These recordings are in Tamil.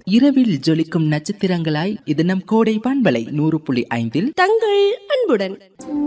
இரவில் ஜொலிக்கும் நட்சத்திரங்களாய் இது நம் கோடை பண்பலை நூறு புள்ளி ஐந்தில் தங்கள் அன்புடன்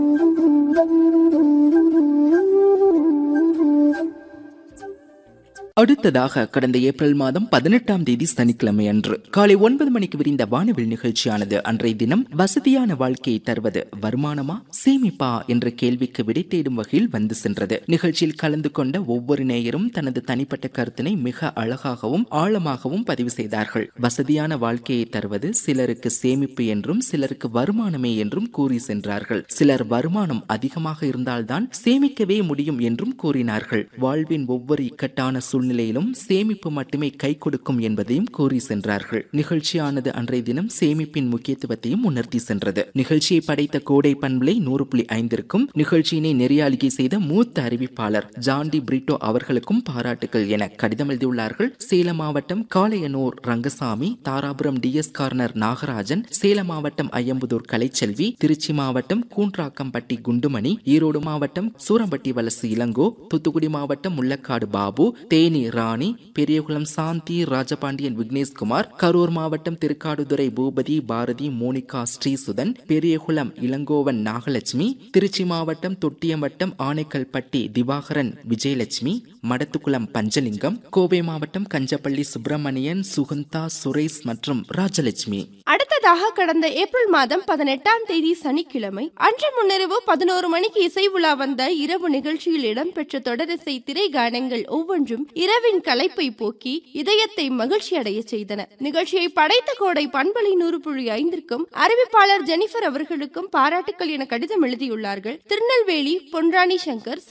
அடுத்ததாக கடந்த ஏப்ரல் மாதம் பதினெட்டாம் தேதி சனிக்கிழமை அன்று காலை ஒன்பது மணிக்கு விரிந்த வானவில் நிகழ்ச்சியானது அன்றைய தினம் வசதியான வாழ்க்கையை தருவது வருமானமா சேமிப்பா என்ற கேள்விக்கு விடை தேடும் வகையில் வந்து சென்றது நிகழ்ச்சியில் கலந்து கொண்ட ஒவ்வொரு நேயரும் தனது தனிப்பட்ட கருத்தினை மிக அழகாகவும் ஆழமாகவும் பதிவு செய்தார்கள் வசதியான வாழ்க்கையை தருவது சிலருக்கு சேமிப்பு என்றும் சிலருக்கு வருமானமே என்றும் கூறி சென்றார்கள் சிலர் வருமானம் அதிகமாக இருந்தால்தான் சேமிக்கவே முடியும் என்றும் கூறினார்கள் வாழ்வின் ஒவ்வொரு இக்கட்டான சூழ்நிலையிலும் சேமிப்பு மட்டுமே கை கொடுக்கும் என்பதையும் கூறி சென்றார்கள் நிகழ்ச்சியானது அன்றைய தினம் சேமிப்பின் முக்கியத்துவத்தையும் உணர்த்தி சென்றது நிகழ்ச்சியை படைத்த கோடை பண்பலை நூறு புள்ளி ஐந்திற்கும் நிகழ்ச்சியினை நெறியாளிகை செய்த மூத்த அறிவிப்பாளர் ஜான்டி பிரிட்டோ அவர்களுக்கும் பாராட்டுகள் என கடிதம் எழுதியுள்ளார்கள் சேலம் மாவட்டம் Kalaiyanur Rangasamy Dharapuram T S corner Nagarajan Salem மாவட்டம் ஐயம்புதூர் கலைச்செல்வி திருச்சி மாவட்டம் கூன்றாக்கம்பட்டி குண்டுமணி ஈரோடு மாவட்டம் சூரம்பட்டி வலசு இளங்கோ தூத்துக்குடி மாவட்டம் முள்ளக்காடு பாபு தேனி ராணி பெரியகுளம் சாந்தி ராஜபாண்டியன் விக்னேஷ்குமார் கரூர் மாவட்டம் திருக்காடுதுறை பூபதி பாரதி மோனிகா ஸ்ரீசுதன் பெரியகுளம் இளங்கோவன் நாகலட்சுமி திருச்சி மாவட்டம் தொட்டியம்பட்டம் ஆனைக்கல்பட்டி திவாகரன் விஜயலட்சுமி மடத்துக்குளம் பஞ்சலிங்கம் கோவை மாவட்டம் கஞ்சப்பள்ளி சுப்பிரமணியன் சுகுந்தா சுரேஷ் மற்றும் ராஜலட்சுமி அடுத்ததாக கடந்த ஏப்ரல் மாதம் பதினெட்டாம் தேதி சனிக்கிழமை அன்று முன்னிரவு பதினோரு மணிக்கு இசை உலா வந்த இரவு நிகழ்ச்சியில் இடம்பெற்ற தொடரிசை திரை கானங்கள் ஒவ்வொன்றும் இரவின் களைப்பை போக்கி இதயத்தை மகிழ்ச்சி அடைய செய்தன நிகழ்ச்சியை படைத்த கோடை பண்பலை நூறு புள்ளி ஐந்திற்கும் அறிவிப்பாளர் ஜெனிஃபர் அவர்களுக்கும் பாராட்டுக்கள் என கடிதம் எழுதியுள்ளார்கள் திருநெல்வேலி பொன்ராணி சங்கர்